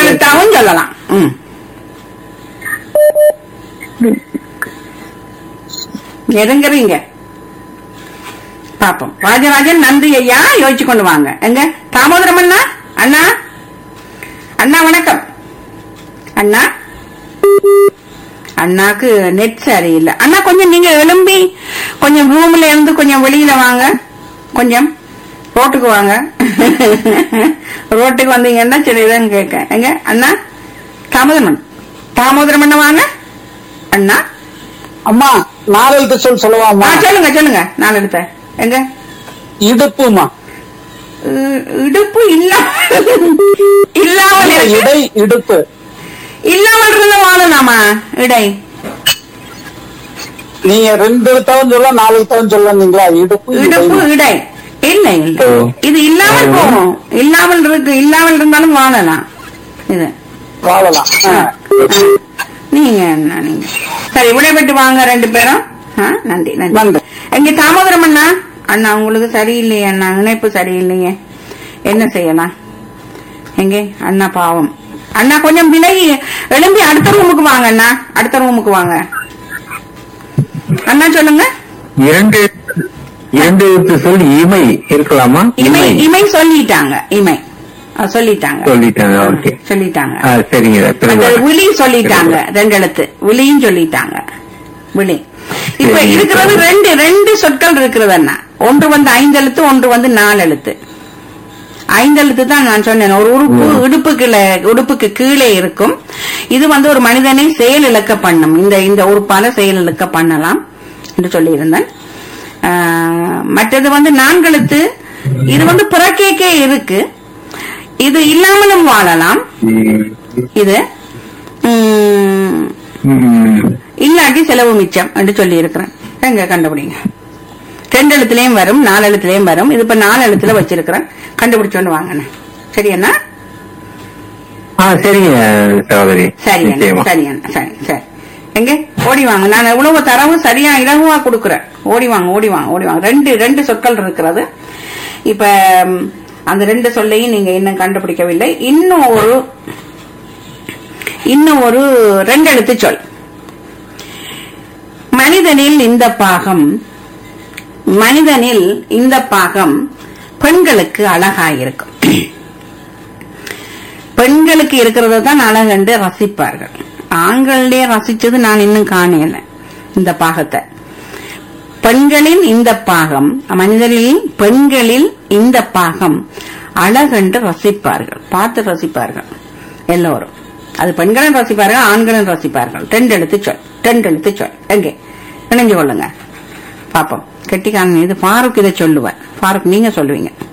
எழுத்தாவும் சொல்லலாம் ம் நெருங்குறீங்க பாப்போம் ராஜராஜன் நன்றி ஐயா யோசிச்சு கொண்டு வாங்க எங்க தாமோதரம் அண்ணா அண்ணா அண்ணா வணக்கம் அண்ணா அண்ணாக்கு நெட் சரியில்லை அண்ணா கொஞ்சம் நீங்க எழும்பி கொஞ்சம் ரூம்ல இருந்து கொஞ்சம் வெளியில வாங்க கொஞ்சம் ரோட்டுக்கு வாங்க ரோட்டுக்கு வந்தீங்கன்னா சரிதான் கேட்க எங்க அண்ணா தாமோதரமன் தாமோதரமண்ண வாங்க அண்ணா அம்மா நாலெழுத்து சொல் ஆ, சொல்லவாமா சொல்லுங்க சொல்லுங்க நான் எடுத்தேன் எங்க இடுப்புமா இ- இடுப்பு இல்ல இல்லாமல் இருக்கு. இடை இடுப்பு இல்லாமல் இருந்த வாழலாமா இடை நீங்க ரெண்டு எழுத்தாவும் சொல்ல நாலு எழுத்தாவும் சொல்லீங்களா இடுப்பு இடுப்பு இடை. இடை இல்ல இல்ல ஓ. இது இல்லாமல் போகும் இல்லாமல் இருக்கு இல்லாமல் இருந்தாலும் வாழலாம் இது வாழலாம் ஆ. ஆ. நீங்க என்ன நீங்க சரி விடைபெற்று வாங்க ரெண்டு பேரும் ஆ, நன்றி நன்றி நன்றி. எங்க தாமோதரம் அண்ணா அண்ணா உங்களுக்கு சரியில்லையே அண்ணா இணைப்பு சரியில்லையே என்ன செய்யலாம் எங்கே அண்ணா பாவம் அண்ணா கொஞ்சம் விலகி எழும்பி அடுத்த ரூமுக்கு வாங்க அண்ணா அடுத்த ரூமுக்கு வாங்க அண்ணா சொல்லுங்க இரண்டு இரண்டு எழுத்து சொல் இமை இருக்கலாமா இமை இமை சொல்லிட்டாங்க இமை ஆ, சொல்லிட்டாங்க சொல்லிட்டாங்க ஓகே சொல்லிட்டாங்க ஆ சரிங்க பிறகு அந்த வரேன். விழி சொல்லிட்டாங்க ரெண்டு எழுத்து விழியும் சொல்லிட்டாங்க விழி இப்ப சரி, இருக்கிறது சரி. ரெண்டு ரெண்டு சொற்கள் இருக்கிறது அண்ணா ஒன்று வந்து ஐந்து எழுத்து ஒன்று வந்து நாலு எழுத்து ஐந்து எழுத்து தான் நான் சொன்னேன் ஒரு உறுப்பு ம். இடுப்புக்குள்ள உடுப்புக்கு கீழே இருக்கும் இது வந்து ஒரு மனிதனை செயல் இழக்க பண்ணும் இந்த இந்த உறுப்பால செயல் இழக்க பண்ணலாம் என்று சொல்லியிருந்தேன் ஆஹ், மற்றது வந்து நான்கெழுத்து இது வந்து பிறக்கேக்கே இருக்கு இது இல்லாமலும் வாழலாம் ம். இது உம், ம். இல்லாட்டி செலவு மிச்சம் என்று சொல்லி இருக்கிறேன் எங்க கண்டுபிடிங்க ரெண்டு எழுத்துலயும் வரும் நாலு எழுத்துலயும் வரும் இது இப்ப நாலு எழுத்துல வச்சிருக்கிறேன் கண்டுபிடிச்சோன்னு வாங்கண்ணே சரி அண்ணா ஆ சரிங்க சகோதரி சரி அண்ணா நிச்சயமா சரி அண்ணா சரி சரி எங்க ஓடி வாங்க நான் எவ்வளவு தரவு சரியா இலகுவா கொடுக்குறேன் ஓடி வாங்க ஓடி வாங்க ஓடி வாங்க ரெண்டு ரெண்டு சொற்கள் இருக்கிறது இப்ப ம், அந்த ரெண்டு சொல்லையும் நீங்க இன்னும் கண்டுபிடிக்கவில்லை இன்னும் ஒரு இன்னும் ஒரு ரெண்டு எழுத்து சொல் மனிதனில் இந்த பாகம் மனிதனில் இந்த பாகம் பெண்களுக்கு அழகாயிருக்கும் பெண்களுக்கு இருக்கிறத தான் அழகென்று ரசிப்பார்கள் ஆண்களே ரசிச்சது நான் இன்னும் காணல இந்த பாகத்தை பெண்களின் இந்த பாகம் மனிதனில் பெண்களில் இந்த பாகம் அழகென்று ரசிப்பார்கள் பார்த்து ரசிப்பார்கள் எல்லோரும் அது பெண்களும் ரசிப்பார்கள் ஆண்களும் ரசிப்பார்கள் ரெண்டு எழுத்து சொல் ரெண்டு எழுத்து சொல் எங்கே இணைஞ்சு கொள்ளுங்க பாப்போம் கெட்டிக்காரன் இது ஃபாரூக் இதை சொல்லுவார் ஃபாரூக் நீங்க சொல்லுவீங்க